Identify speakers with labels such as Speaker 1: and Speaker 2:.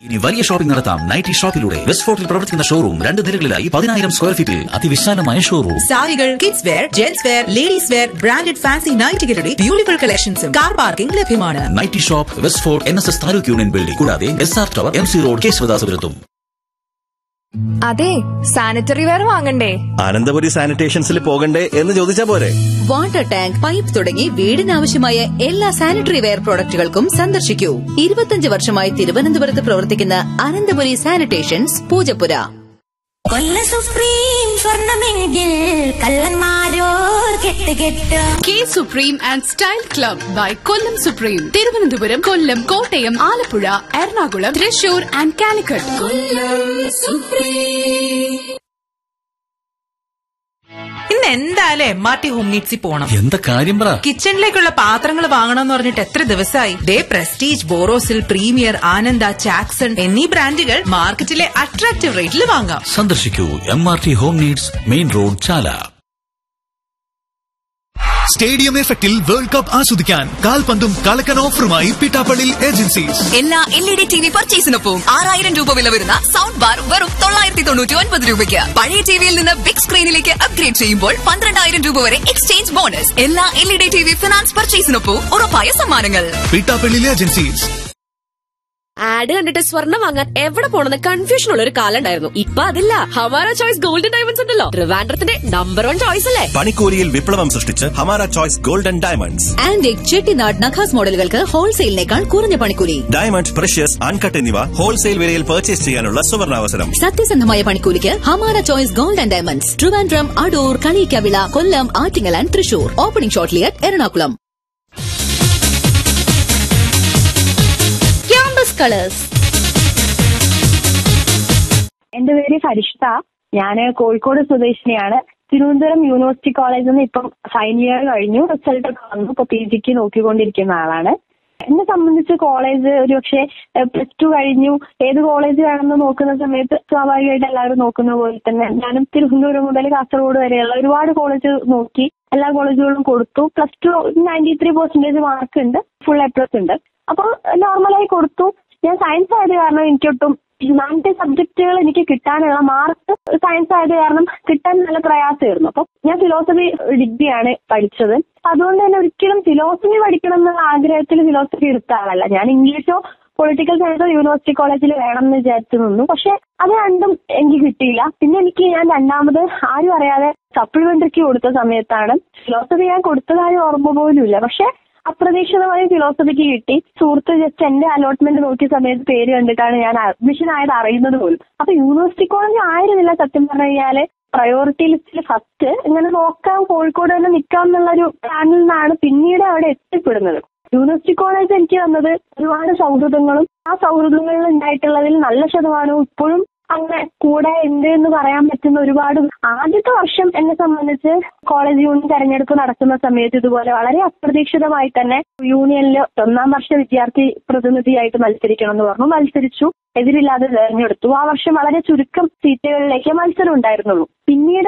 Speaker 1: ഇനി വലിയ ഷോപ്പിംഗ് നടത്താം നൈറ്റി ഷോപ്പിലൂടെ വെസ്റ്റ് ഫോർട്ടിൽ പ്രവർത്തിക്കുന്ന ഷോറൂം രണ്ട് നിലകളിലായി പതിനായിരം സ്ക്വയർ ഫീറ്റിൽ അതിവിശാലമായ ഷോറൂം
Speaker 2: സാരികൾ kids wear gents wear ladies wear branded fancy നൈറ്റുകളുടെ ബ്യൂട്ടിഫുൾ കളക്ഷൻസും കാർ പാർക്കിംഗ് ലഭ്യമാണ്
Speaker 1: nighty shop west fort N S S taluk union building കൂടാതെ S R tower M C road കേശവദാസപുരത്തും
Speaker 3: അതെ സാനിറ്ററി വെയർ വാങ്ങണ്ടേ
Speaker 4: അനന്തപുരി സാനിറ്റേഷൻസിൽ പോകണ്ടേ എന്ന് ചോദിച്ചാ പോരെ
Speaker 5: വാട്ടർ ടാങ്ക് പൈപ്പ് തുടങ്ങി വീടിനാവശ്യമായ എല്ലാ സാനിറ്ററി വെയർ പ്രോഡക്റ്റുകൾക്കും സന്ദർശിക്കൂ ഇരുപത്തിയഞ്ച് വർഷമായി തിരുവനന്തപുരത്ത് പ്രവർത്തിക്കുന്ന അനന്തപുരി സാനിറ്റേഷൻസ് പൂജപ്പുര
Speaker 6: കൊല്ല സുപ്രീം സ്വർണമെങ്കിൽ കള്ളന്മാരോർ കെട്ട് കെട്ട്
Speaker 7: K supreme and style club by Kollam supreme Thiruvananthapuram Kollam Kottayam Alappuzha Ernakulam Thrissur and Calicut
Speaker 2: ഇന്ന് എന്തായാലും എം ആർ ടി ഹോം നീഡ്സിൽ പോണം
Speaker 1: എന്താ കാര്യം പറ
Speaker 2: കിച്ചണിലേക്കുള്ള പാത്രങ്ങൾ വാങ്ങണമെന്ന് പറഞ്ഞിട്ട് എത്ര ദിവസമായി ദേ പ്രസ്റ്റീജ് ബോറോസിൽ പ്രീമിയർ ആനന്ദ ചാക്സൺ എന്നീ ബ്രാൻഡുകൾ മാർക്കറ്റിലെ അട്രാക്റ്റീവ് റേറ്റിൽ വാങ്ങാം
Speaker 1: സന്ദർശിക്കൂ M R T home needs main road Chala
Speaker 8: stadium എഫക്റ്റിൽ വേൾഡ് കപ്പ് ആസ്വദിക്കാൻ കാൽപന്തും കളക്കൻ ഓഫറുമായി പിട്ടാപ്പള്ളി ഏജൻസീസ്
Speaker 5: എല്ലാ L E D T V പർച്ചേസിനൊപ്പം ആറായിരം രൂപ വില വരുന്ന സൗണ്ട് ബാർ വെറും തൊള്ളായിരത്തി തൊണ്ണൂറ്റി ഒൻപത് രൂപയ്ക്ക് പഴയ ടിവിയിൽ നിന്ന് ബിഗ് സ്ക്രീനിലേക്ക് അപ്ഗ്രേഡ് ചെയ്യുമ്പോൾ പന്ത്രണ്ടായിരം രൂപ വരെ എക്സ്ചേഞ്ച് ബോണസ് എല്ലാ L E D T V finance പർച്ചേസിനൊപ്പം ഉറപ്പായ സമ്മാനങ്ങൾ
Speaker 8: പിട്ടാപ്പള്ളി ഏജൻസീസ്
Speaker 9: ആഡ് കണ്ടിട്ട് സ്വർണ്ണം വാങ്ങാൻ എവിടെ പോണെന്ന് കൺഫ്യൂഷൻ ഉള്ള ഒരു കാലം ഉണ്ടായിരുന്നു ഇപ്പൊ അതില്ല ഹമാര ചോയ്സ് ഗോൾഡൻ ഡയമണ്ട്സ് ഉണ്ടല്ലോ ട്രിവാൻഡ്രത്തിന്റെ നമ്പർ വൺ ചോയ്സ് അല്ലേ
Speaker 4: പണിക്കൂലിയിൽ വിപ്ലവം സൃഷ്ടിച്ച് Hamara choice golden diamonds
Speaker 5: antique Chettinad Nakhas മോഡലുകൾക്ക് ഹോൾസെയിലിനേക്കാൾ കുറഞ്ഞ പണിക്കൂലി
Speaker 4: ഡയമണ്ട് പ്രഷ്യസ് അൺകട്ട് എന്നിവ ഹോൾസെയിൽ വിലയിൽ പർച്ചേസ് ചെയ്യാനുള്ള സുവർണാവസരം
Speaker 5: സത്യസന്ധമായ പണിക്കൂലിക്ക് Hamara choice gold and diamonds Trivandrum Adoor Kaliyikkavila Kollam Attingal and Thrissur opening ഷോട്ട്ലിയറ്റ് എറണാകുളം
Speaker 9: ക്യാമ്പസ് കളേഴ്സ്
Speaker 10: എന്റെ പേര് ഫരിഷ്ത ഞാൻ കോഴിക്കോട് സ്വദേശിനിയാണ് തിരുവനന്തപുരം യൂണിവേഴ്സിറ്റി കോളേജിൽ നിന്ന് ഇപ്പം ഫൈനൽ ഇയർ കഴിഞ്ഞു റിസൾട്ട് ഒക്കെ വന്നു ഇപ്പൊ പി ജിക്ക് നോക്കിക്കൊണ്ടിരിക്കുന്ന ആളാണ് എന്നെ സംബന്ധിച്ച് കോളേജ് ഒരുപക്ഷെ പ്ലസ് ടു കഴിഞ്ഞു ഏത് കോളേജ് വേണമെന്ന് നോക്കുന്ന സമയത്ത് സ്വാഭാവികമായിട്ട് എല്ലാവരും നോക്കുന്ന പോലെ തന്നെ ഞാനും തിരുവനന്തപുരം മുതൽ കാസർഗോഡ് വരെയുള്ള ഒരുപാട് കോളേജ് നോക്കി എല്ലാ കോളേജുകളും കൊടുത്തു plus two ninety three percentage mark ഉണ്ട് ഫുൾ എ പ്ലസ് ഉണ്ട് അപ്പോൾ നോർമലായി കൊടുത്തു ഞാൻ സയൻസ് ആയത് കാരണം എനിക്കൊട്ടും ഹ്യൂമാനിറ്റി സബ്ജക്റ്റുകൾ എനിക്ക് കിട്ടാനുള്ള മാർക്ക് സയൻസ് ആയത് കാരണം കിട്ടാൻ നല്ല പ്രയാസമായിരുന്നു അപ്പം ഞാൻ ഫിലോസഫി ഡിഗ്രിയാണ് പഠിച്ചത് അതുകൊണ്ട് തന്നെ ഒരിക്കലും ഫിലോസഫി പഠിക്കണം എന്നുള്ള ആഗ്രഹത്തിൽ ഫിലോസഫി എടുത്ത ആളല്ല ഞാൻ ഇംഗ്ലീഷോ പൊളിറ്റിക്കൽ സയൻസോ യൂണിവേഴ്സിറ്റി കോളേജിൽ വേണം എന്ന് വിചാരിച്ചു നിന്നു പക്ഷെ അത് രണ്ടും എനിക്ക് കിട്ടിയില്ല പിന്നെ എനിക്ക് ഞാൻ രണ്ടാമത് ആരും അറിയാതെ സപ്ലിമെന്ററിക്ക് കൊടുത്ത സമയത്താണ് ഫിലോസഫി ഞാൻ കൊടുത്ത കാര്യം ഓർമ്മ പോലും ഇല്ല പക്ഷെ അപ്രതീക്ഷിതമായി ഫിലോസഫിക്ക് കിട്ടി സുഹൃത്ത് ജസ്റ്റ് എന്റെ അലോട്ട്മെന്റ് നോക്കിയ സമയത്ത് പേര് കണ്ടിട്ടാണ് ഞാൻ അഡ്മിഷൻ ആയത് അറിയുന്നത് പോലും അപ്പൊ യൂണിവേഴ്സിറ്റി കോളേജ് ആയിരുന്നില്ല സത്യം പറഞ്ഞു കഴിഞ്ഞാല് പ്രയോറിറ്റി ലിസ്റ്റിൽ ഫസ്റ്റ് ഇങ്ങനെ നോക്കാം കോഴിക്കോട് തന്നെ നിൽക്കാം എന്നുള്ള ഒരു പ്ലാനിൽ നിന്നാണ് പിന്നീട് അവിടെ എത്തിപ്പെടുന്നത് യൂണിവേഴ്സിറ്റി കോളേജ് എനിക്ക് തന്നത് ഒരുപാട് സൗഹൃദങ്ങളും ആ സൗഹൃദങ്ങളിൽ ഉണ്ടായിട്ടുള്ളതിൽ നല്ല ശതമാനവും ഇപ്പോഴും അങ്ങനെ കൂടെ ഉണ്ട് എന്ന് പറയാൻ പറ്റുന്ന ഒരുപാട് ആദ്യത്തെ വർഷം എന്നെ സംബന്ധിച്ച് കോളേജ് യൂണിയൻ തെരഞ്ഞെടുപ്പ് നടക്കുന്ന സമയത്ത് ഇതുപോലെ വളരെ അപ്രതീക്ഷിതമായി തന്നെ യൂണിയനിൽ ഒന്നാം വർഷ വിദ്യാർത്ഥി പ്രതിനിധിയായിട്ട് മത്സരിക്കണം എന്ന് പറഞ്ഞു മത്സരിച്ചു എതിരില്ലാതെ തെരഞ്ഞെടുത്തു ആ വർഷം വളരെ ചുരുക്കം സീറ്റുകളിലേക്ക് മത്സരം ഉണ്ടായിരുന്നുള്ളൂ പിന്നീട്